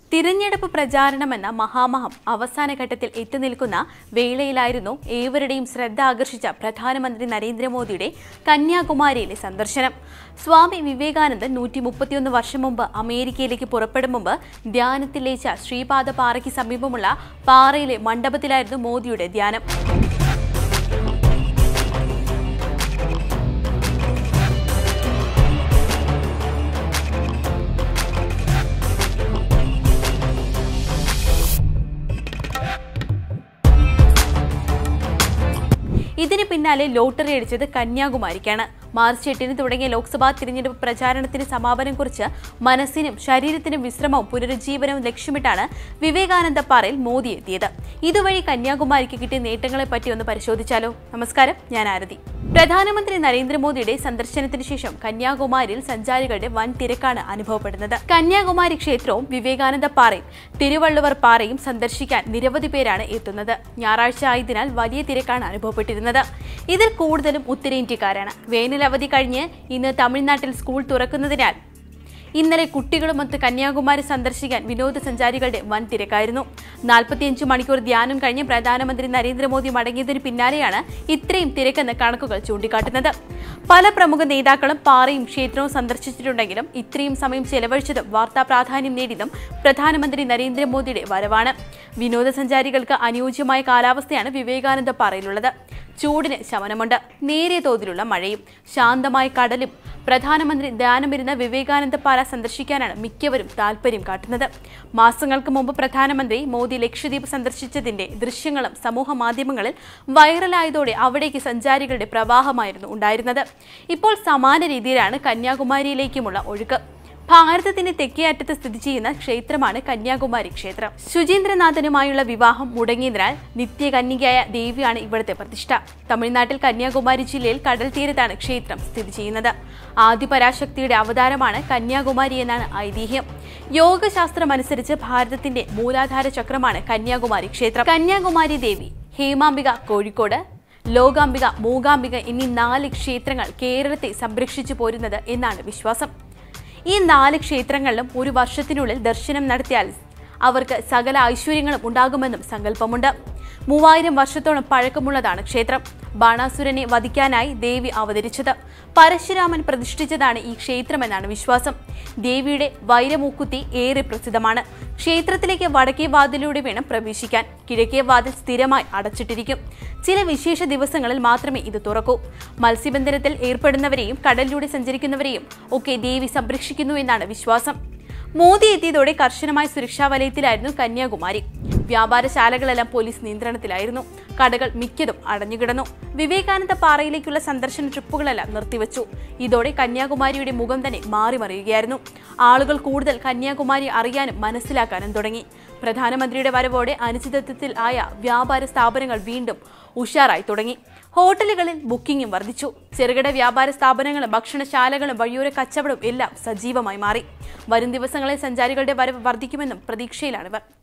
തിരഞ്ഞെടുപ്പ് പ്രചാരണമെന്ന മഹാമഹം അവസാന ഘട്ടത്തിൽ എത്തി നിൽക്കുന്ന വേളയിലായിരുന്നു ഏവരുടെയും ശ്രദ്ധ ആകർഷിച്ച പ്രധാനമന്ത്രി നരേന്ദ്രമോദിയുടെ കന്യാകുമാരിയിലെ സന്ദർശനം സ്വാമി വിവേകാനന്ദൻ നൂറ്റി മുപ്പത്തിയൊന്ന് വർഷം മുമ്പ് അമേരിക്കയിലേക്ക് പുറപ്പെടും മുമ്പ് ധ്യാനത്തിൽ ലയിച്ച ശ്രീപാദ പാറയ്ക്ക് സമീപമുള്ള പാറയിലെ മണ്ഡപത്തിലായിരുന്നു മോദിയുടെ ധ്യാനം ഇതിന് പിന്നാലെ ലോട്ടറി അടിച്ചത് കന്യാകുമാരിക്കാണ് മാർച്ച് എട്ടിന് തുടങ്ങിയ ലോക്സഭാ തിരഞ്ഞെടുപ്പ് പ്രചാരണത്തിന് സമാപനം കുറിച്ച് മനസ്സിനും ശരീരത്തിനും വിശ്രമവും പുനരുജ്ജീവനവും ലക്ഷ്യമിട്ടാണ് വിവേകാനന്ദ പാറയിൽ മോദി എത്തിയത് ഇതുവഴി കന്യാകുമാരിക്ക് കിട്ടിയ നേട്ടങ്ങളെ പറ്റി ഒന്ന് പരിശോധിച്ചാലോ നമസ്കാരം ഞാൻ ആരതി പ്രധാനമന്ത്രി നരേന്ദ്രമോദിയുടെ സന്ദർശനത്തിന് ശേഷം കന്യാകുമാരിയിൽ സഞ്ചാരികളുടെ വൻ തിരക്കാണ് അനുഭവപ്പെടുന്നത് കന്യാകുമാരി ക്ഷേത്രവും വിവേകാനന്ദ പാറയും തിരുവള്ളുവർ പാറയും സന്ദർശിക്കാൻ നിരവധി പേരാണ് എത്തുന്നത് ഞായറാഴ്ച ആയതിനാൽ വലിയ തിരക്കാണ് അനുഭവപ്പെട്ടിരുന്നത് ഇതിൽ കൂടുതലും ഉത്തരേന്ത്യക്കാരാണ് വേനലവധി കഴിഞ്ഞ് ഇന്ന് തമിഴ്നാട്ടിൽ സ്കൂൾ തുറക്കുന്നതിനാൽ ഇന്നലെ കുട്ടികളുമൊത്ത് കന്യാകുമാരി സന്ദർശിക്കാൻ വിനോദസഞ്ചാരികളുടെ വൻ തിരക്കായിരുന്നു നാൽപ്പത്തിയഞ്ച് മണിക്കൂർ ധ്യാനം കഴിഞ്ഞ് പ്രധാനമന്ത്രി നരേന്ദ്രമോദി മടങ്ങിയതിന് പിന്നാലെയാണ് ഇത്രയും തിരക്കെന്ന് കണക്കുകൾ ചൂണ്ടിക്കാട്ടുന്നത് പല പ്രമുഖ നേതാക്കളും പാറയും ക്ഷേത്രവും സന്ദർശിച്ചിട്ടുണ്ടെങ്കിലും ഇത്രയും സമയം ചെലവഴിച്ചതും വാർത്താ പ്രാധാന്യം നേടിയതും പ്രധാനമന്ത്രി നരേന്ദ്രമോദിയുടെ വരവാണ് വിനോദസഞ്ചാരികൾക്ക് അനുയോജ്യമായ കാലാവസ്ഥയാണ് വിവേകാനന്ദ പാറയിലുള്ളത് ചൂടിന് ശമനമുണ്ട് നേരിയ തോതിലുള്ള മഴയും ശാന്തമായ കടലും പ്രധാനമന്ത്രി ധ്യാനമിരുന്ന വിവേകാനന്ദ പാറ സന്ദർശിക്കാനാണ് മിക്കവരും താല്പര്യം കാട്ടുന്നത് മാസങ്ങൾക്ക് മുമ്പ് പ്രധാനമന്ത്രി മോദി ലക്ഷദ്വീപ് സന്ദർശിച്ചതിന്റെ ദൃശ്യങ്ങളും സമൂഹ മാധ്യമങ്ങളിൽ വൈറലായതോടെ അവിടേക്ക് സഞ്ചാരികളുടെ പ്രവാഹമായിരുന്നു ഉണ്ടായിരുന്നത് ഇപ്പോൾ സമാന രീതിയിലാണ് കന്യാകുമാരിയിലേക്കുമുള്ള ഒഴുക്ക് ഭാരതത്തിന്റെ തെക്കേ അറ്റത്ത് സ്ഥിതി ചെയ്യുന്ന ക്ഷേത്രമാണ് കന്യാകുമാരി ക്ഷേത്രം ശുചീന്ദ്രനാഥനുമായുള്ള വിവാഹം മുടങ്ങിയതിനാൽ നിത്യകന്യകയായ ദേവിയാണ് ഇവിടുത്തെ പ്രതിഷ്ഠ തമിഴ്നാട്ടിൽ കന്യാകുമാരി ജില്ലയിൽ കടൽ തീരത്താണ് ക്ഷേത്രം സ്ഥിതി ചെയ്യുന്നത് ആദിപരാശക്തിയുടെ അവതാരമാണ് കന്യാകുമാരി എന്നാണ് ഐതിഹ്യം യോഗശാസ്ത്രം അനുസരിച്ച് ഭാരതത്തിന്റെ മൂലാധാര ചക്രമാണ് കന്യാകുമാരി ക്ഷേത്രം കന്യാകുമാരി ദേവി ഹേമാംബിക കോഴിക്കോട് ലോകാംബിക മൂകാംബിക എന്നീ നാല് ക്ഷേത്രങ്ങൾ കേരളത്തെ സംരക്ഷിച്ചു പോരുന്നത് എന്നാണ് വിശ്വാസം ഈ നാല് ക്ഷേത്രങ്ങളിലും ഒരു വർഷത്തിനുള്ളിൽ ദർശനം നടത്തിയാൽ അവർക്ക് സകല ഐശ്വര്യങ്ങളും ഉണ്ടാകുമെന്നും സങ്കല്പമുണ്ട് മൂവായിരം വർഷത്തോളം പഴക്കമുള്ളതാണ് ക്ഷേത്രം ബാണാസുരനെ വധിക്കാനായി ദേവി അവതരിച്ചത് പരശുരാമൻ പ്രതിഷ്ഠിച്ചതാണ് ഈ ക്ഷേത്രമെന്നാണ് വിശ്വാസം ദേവിയുടെ വൈരമൂക്കുത്തി ഏറെ പ്രസിദ്ധമാണ് ക്ഷേത്രത്തിലേക്ക് വടക്കേ വാതിലൂടെ വേണം പ്രവേശിക്കാൻ കിഴക്കേ വാതിൽ സ്ഥിരമായി അടച്ചിട്ടിരിക്കും ചില വിശേഷ ദിവസങ്ങളിൽ മാത്രമേ ഇത് തുറക്കൂ മത്സ്യബന്ധനത്തിൽ ഏർപ്പെടുന്നവരെയും കടലിലൂടെ സഞ്ചരിക്കുന്നവരെയും ഒക്കെ ദേവി സംരക്ഷിക്കുന്നു എന്നാണ് വിശ്വാസം മോദി എത്തിയതോടെ കർശനമായ സുരക്ഷാ വലയത്തിലായിരുന്നു കന്യാകുമാരി വ്യാപാരശാലകളെല്ലാം പോലീസ് നിയന്ത്രണത്തിലായിരുന്നു കടകൾ മിക്കതും അടഞ്ഞുകിടന്നു വിവേകാനന്ദ പാറയിലേക്കുള്ള സന്ദർശന ട്രിപ്പുകളെല്ലാം നിർത്തിവച്ചു ഇതോടെ കന്യാകുമാരിയുടെ മുഖം തന്നെ മാറിമറിയുകയായിരുന്നു ആളുകൾ കൂടുതൽ കന്യാകുമാരി അറിയാനും മനസ്സിലാക്കാനും തുടങ്ങി പ്രധാനമന്ത്രിയുടെ വരവോടെ അനിശ്ചിതത്വത്തിൽ ആയ വ്യാപാര സ്ഥാപനങ്ങൾ വീണ്ടും ഉഷാറായി തുടങ്ങി ഹോട്ടലുകളിൽ ബുക്കിംഗും വർദ്ധിച്ചു ചെറുകിട വ്യാപാര സ്ഥാപനങ്ങളും ഭക്ഷണശാലകളും വഴിയോര കച്ചവടവും എല്ലാം സജീവമായി മാറി വരും ദിവസങ്ങളിൽ സഞ്ചാരികളുടെ വരവ് വർദ്ധിക്കുമെന്നും പ്രതീക്ഷയിലാണിവർ